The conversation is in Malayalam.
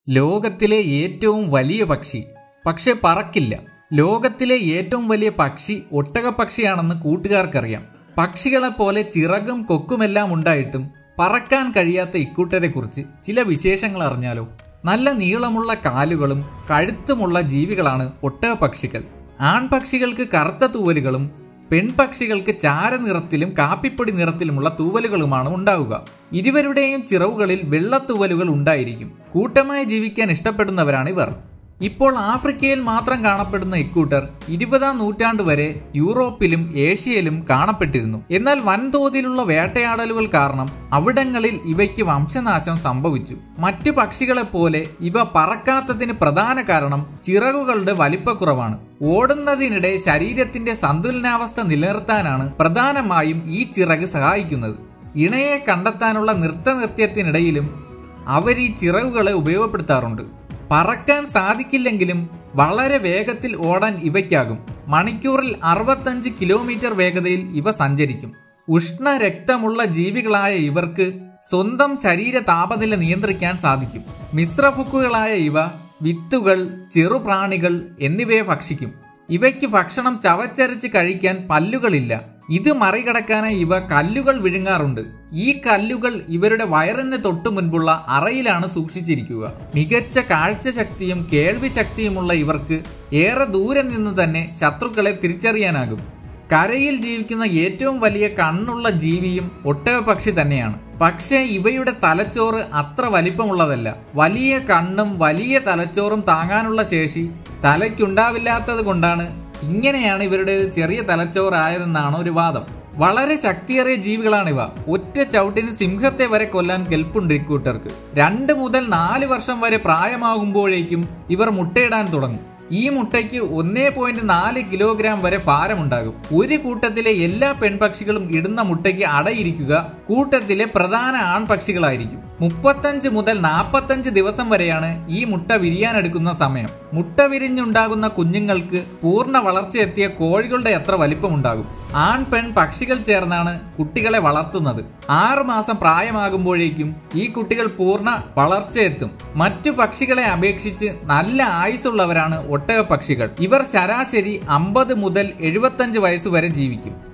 ലോകത്തിലെ ഏറ്റവും വലിയ പക്ഷി പക്ഷെ പറക്കില്ല ലോകത്തിലെ ഏറ്റവും വലിയ പക്ഷി ഒട്ടകപ്പക്ഷിയാണെന്ന് കൂട്ടുകാർക്കറിയാം പക്ഷികളെപ്പോലെ ചിറകും കൊക്കുമെല്ലാം ഉണ്ടായിട്ടും പറക്കാൻ കഴിയാത്ത ഇക്കൂട്ടരെക്കുറിച്ച് ചില വിശേഷങ്ങൾ അറിഞ്ഞാലോ നല്ല നീളമുള്ള കാലുകളും കഴുത്തുമുള്ള ജീവികളാണ് ഒട്ടകപ്പക്ഷികൾ ആൺപക്ഷികൾക്ക് കറുത്ത തൂവലുകളും പെൺപക്ഷികൾക്ക് ചാരനിറത്തിലും കാപ്പിപ്പൊടി നിറത്തിലുമുള്ള തൂവലുകളുമാണ് ഉണ്ടാവുക ഇരുവരുടെയും ചിറവുകളിൽ വെള്ളത്തൂവലുകൾ ഉണ്ടായിരിക്കും കൂട്ടമായി ജീവിക്കാൻ ഇഷ്ടപ്പെടുന്നവരാണ് ഇവർ ഇപ്പോൾ ആഫ്രിക്കയിൽ മാത്രം കാണപ്പെടുന്ന ഇക്കൂട്ടർ ഇരുപതാം നൂറ്റാണ്ട് വരെ യൂറോപ്പിലും ഏഷ്യയിലും കാണപ്പെട്ടിരുന്നു എന്നാൽ വൻതോതിലുള്ള വേട്ടയാടലുകൾ കാരണം അവിടങ്ങളിൽ ഇവയ്ക്ക് വംശനാശം സംഭവിച്ചു മറ്റു പക്ഷികളെപ്പോലെ ഇവ പറക്കാത്തതിന് പ്രധാന കാരണം ചിറകുകളുടെ വലിപ്പക്കുറവാണ് ഓടുന്നതിനിടെ ശരീരത്തിന്റെ സന്തുലനാവസ്ഥ നിലനിർത്താനാണ് പ്രധാനമായും ഈ ചിറക് സഹായിക്കുന്നത് ഇണയെ കണ്ടെത്താനുള്ള നൃത്തനൃത്യത്തിനിടയിലും അവർ ഈ ചിറകുകളെ ഉപയോഗപ്പെടുത്താറുണ്ട് പറക്കാൻ സാധിക്കില്ലെങ്കിലും വളരെ വേഗത്തിൽ ഓടാൻ ഇവയ്ക്കാകും മണിക്കൂറിൽ അറുപത്തഞ്ച് കിലോമീറ്റർ വേഗതയിൽ ഇവ സഞ്ചരിക്കും ഉഷ്ണ രക്തമുള്ള ജീവികളായ ഇവർക്ക് സ്വന്തം ശരീര താപനില നിയന്ത്രിക്കാൻ സാധിക്കും മിശ്രഫുക്കുകളായ ഇവ വിത്തുകൾ ചെറുപ്രാണികൾ എന്നിവയെ ഭക്ഷിക്കും ഇവയ്ക്ക് ഭക്ഷണം ചവച്ചരച്ച് കഴിക്കാൻ പല്ലുകളില്ല ഇത് മറികടക്കാനായി ഇവ കല്ലുകൾ വിഴുങ്ങാറുണ്ട് ഈ കല്ലുകൾ ഇവരുടെ വയറിന് തൊട്ടു മുൻപുള്ള അറയിലാണ് സൂക്ഷിച്ചിരിക്കുക മികച്ച കാഴ്ചശക്തിയും കേൾവി ശക്തിയുമുള്ള ഇവർക്ക് ഏറെ ദൂരെ നിന്ന് തന്നെ ശത്രുക്കളെ തിരിച്ചറിയാനാകും കരയിൽ ജീവിക്കുന്ന ഏറ്റവും വലിയ കണ്ണുള്ള ജീവിയും ഒട്ടകപക്ഷി തന്നെയാണ് പക്ഷേ ഇവയുടെ തലച്ചോറ് അത്ര വലിപ്പമുള്ളതല്ല വലിയ കണ്ണും വലിയ തലച്ചോറും താങ്ങാനുള്ള ശേഷി തലയ്ക്കുണ്ടാവില്ലാത്തത് കൊണ്ടാണ് ഇങ്ങനെയാണ് ഇവരുടെ ചെറിയ തലച്ചോറായതെന്നാണ് ഒരു വാദം വളരെ ശക്തിയേറിയ ജീവികളാണിവ ഒറ്റ ചവിട്ടിന് സിംഹത്തെ വരെ കൊല്ലാൻ കെൽപ്പുണ്ട് ഇക്കൂട്ടർക്ക് രണ്ട് മുതൽ നാല് വർഷം വരെ പ്രായമാകുമ്പോഴേക്കും ഇവർ മുട്ടയിടാൻ തുടങ്ങും ഈ മുട്ടയ്ക്ക് ഒന്നേ പോയിന്റ് നാല് കിലോഗ്രാം വരെ ഭാരമുണ്ടാകും ഒരു കൂട്ടത്തിലെ എല്ലാ പെൺപക്ഷികളും ഇടുന്ന മുട്ടയ്ക്ക് അടയിരിക്കുക കൂട്ടത്തിലെ പ്രധാന ആൺപക്ഷികളായിരിക്കും മുപ്പത്തഞ്ച് മുതൽ നാൽപ്പത്തഞ്ച് ദിവസം വരെയാണ് ഈ മുട്ട വിരിയാനെടുക്കുന്ന സമയം മുട്ട വിരിഞ്ഞുണ്ടാകുന്ന കുഞ്ഞുങ്ങൾക്ക് പൂർണ്ണ വളർച്ചയെത്തിയ കോഴികളുടെ അത്ര വലിപ്പമുണ്ടാകും ആൺ പെൺ പക്ഷികൾ ചേർന്നാണ് കുട്ടികളെ വളർത്തുന്നത് ആറു മാസം പ്രായമാകുമ്പോഴേക്കും ഈ കുട്ടികൾ പൂർണ്ണ വളർച്ചയെത്തും മറ്റു പക്ഷികളെ അപേക്ഷിച്ച് നല്ല ആയുസുള്ളവരാണ് ഒട്ടക പക്ഷികൾ ഇവർ ശരാശരി അമ്പത് മുതൽ എഴുപത്തഞ്ച് വയസ്സ് വരെ ജീവിക്കും